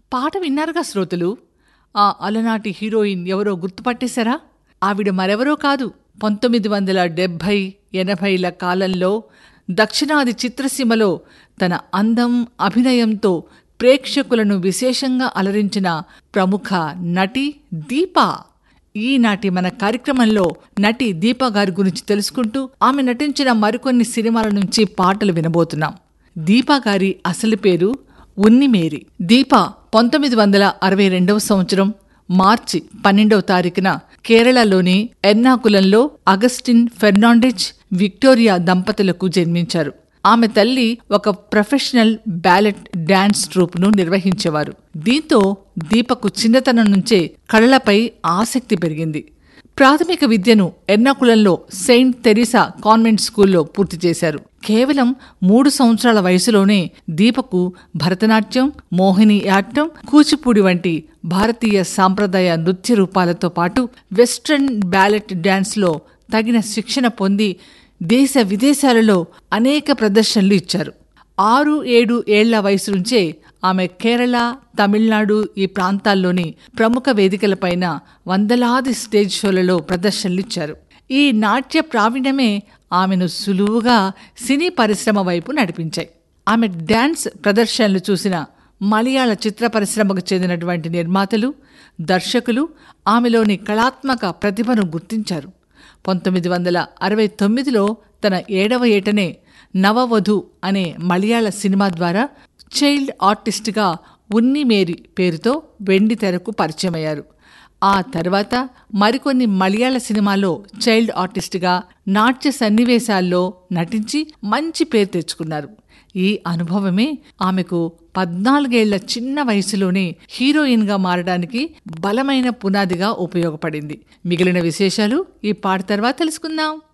పాట విన్నారుగా శ్రోతలు ఆ అలనాటి హీరోయిన్ ఎవరో గుర్తుపట్టేశారా ఆవిడ మరెవరో కాదు పంతొమ్మిది వందల డెబ్భై ఎనభైల కాలంలో దక్షిణాది చిత్రసీమలో తన అందం అభినయంతో ప్రేక్షకులను విశేషంగా అలరించిన ప్రముఖ నటి దీపా ఈనాటి మన కార్యక్రమంలో నటి దీపా గారి గురించి తెలుసుకుంటూ ఆమె నటించిన మరికొన్ని సినిమాల నుంచి పాటలు వినబోతున్నాం దీపా గారి అసలు పేరు ఉన్నిమేరి దీప పంతొమ్మిది వందల అరవై రెండవ సంవత్సరం మార్చి పన్నెండవ తారీఖున కేరళలోని ఎర్నాకులంలో అగస్టిన్ ఫెర్నాండెజ్ విక్టోరియా దంపతులకు జన్మించారు ఆమె తల్లి ఒక ప్రొఫెషనల్ బ్యాలెట్ డాన్స్ ట్రూప్ను నిర్వహించేవారు దీంతో దీపకు చిన్నతనం నుంచే కళలపై ఆసక్తి పెరిగింది ప్రాథమిక విద్యను ఎర్నాకులంలో సెయింట్ తెరీసా కాన్వెంట్ స్కూల్లో పూర్తి చేశారు కేవలం మూడు సంవత్సరాల వయసులోనే దీపకు భరతనాట్యం మోహినియాట్టం కూచిపూడి వంటి భారతీయ సాంప్రదాయ నృత్య రూపాలతో పాటు వెస్ట్రన్ బ్యాలెట్ డాన్స్లో తగిన శిక్షణ పొంది దేశ విదేశాలలో అనేక ప్రదర్శనలు ఇచ్చారు ఆరు ఏడు ఏళ్ల వయసు నుంచే ఆమె కేరళ తమిళనాడు ఈ ప్రాంతాల్లోని ప్రముఖ వేదికలపైన వందలాది స్టేజ్ షోలలో ప్రదర్శనలిచ్చారు ఈ నాట్య ప్రావీణ్యమే ఆమెను సులువుగా సినీ పరిశ్రమ వైపు నడిపించాయి ఆమె డ్యాన్స్ ప్రదర్శనలు చూసిన మలయాళ చిత్ర పరిశ్రమకు చెందినటువంటి నిర్మాతలు దర్శకులు ఆమెలోని కళాత్మక ప్రతిభను గుర్తించారు పంతొమ్మిది వందల అరవై తొమ్మిదిలో తన ఏడవ ఏటనే నవవధు అనే మలయాళ సినిమా ద్వారా చైల్డ్ ఆర్టిస్ట్గా ఉన్ని మేరీ పేరుతో వెండి తెరకు పరిచయమయ్యారు ఆ తర్వాత మరికొన్ని మలయాళ సినిమాలో చైల్డ్ ఆర్టిస్ట్గా నాట్య సన్నివేశాల్లో నటించి మంచి పేరు తెచ్చుకున్నారు ఈ అనుభవమే ఆమెకు పద్నాలుగేళ్ల చిన్న వయసులోనే హీరోయిన్గా మారడానికి బలమైన పునాదిగా ఉపయోగపడింది మిగిలిన విశేషాలు ఈ పాట తర్వాత తెలుసుకుందాం